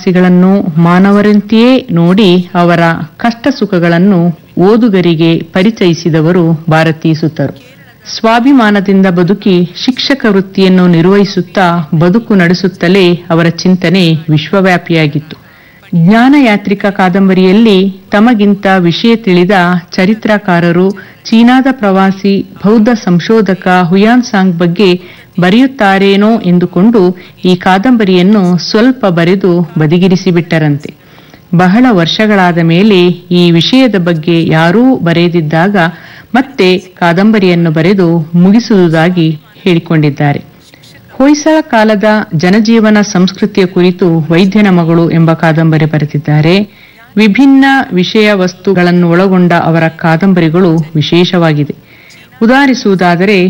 ವಾಸಿಗಳನ್ನು ಮಾನವರಂತೆಯೇ ನೋಡಿ ಅವರ ಕಷ್ಟ ಸುಖಗಳನ್ನು ಓದುಗರಿಗೆ ಪರಿಚಯಿಸಿದವರು ಭಾರತೀ ಸುತರು ಸ್ವಾಭಿಮಾನದಿಂದ ಬದುಕಿ ಶಿಕ್ಷಕ ವೃತ್ತಿಯನ್ನು ನಿರ್ವಹಿಸುತ್ತಾ ಬದುಕು ನಡೆಸುತ್ತಲೇ ಅವರ ಚಿಂತನೆ ವಿಶ್ವವ್ಯಾಪಿಯಾಗಿತ್ತು ಜ್ಞಾನಯಾತ್ರಿಕ ಕಾದಂಬರಿಯಲ್ಲಿ ತಮಗಿಂತ ವಿಷಯ ತಿಳಿದ ಚರಿತ್ರಕಾರರು ಚೀನಾದ ಪ್ರವಾಸಿ ಬೌದ್ಧ ಸಂಶೋಧಕ ಹುಯಾನ್ ಸಾಂಗ್ ಬಗ್ಗೆ ಬರೆಯುತ್ತಾರೇನೋ ಎಂದುಕೊಂಡು ಈ ಕಾದಂಬರಿಯನ್ನು ಸ್ವಲ್ಪ ಬರೆದು ಬದಿಗಿರಿಸಿಬಿಟ್ಟರಂತೆ ಬಹಳ ವರ್ಷಗಳಾದ ಮೇಲೆ ಈ ವಿಷಯದ ಬಗ್ಗೆ ಯಾರೂ ಬರೆಯದಿದ್ದಾಗ ಮತ್ತೆ ಕಾದಂಬರಿಯನ್ನು ಬರೆದು ಮುಗಿಸುವುದಾಗಿ ಹೇಳಿಕೊಂಡಿದ್ದಾರೆ ಹೊಯ್ಸಳ ಕಾಲದ ಜನಜೀವನ ಸಂಸ್ಕೃತಿಯ ಕುರಿತು ವೈದ್ಯನ ಮಗಳು ಎಂಬ ಕಾದಂಬರಿ ಬರೆದಿದ್ದಾರೆ ವಿಭಿನ್ನ ವಿಷಯ ವಸ್ತುಗಳನ್ನು ಒಳಗೊಂಡ ಅವರ ಕಾದಂಬರಿಗಳು ವಿಶೇಷವಾಗಿದೆ ಉದಾಹರಿಸುವುದಾದರೆ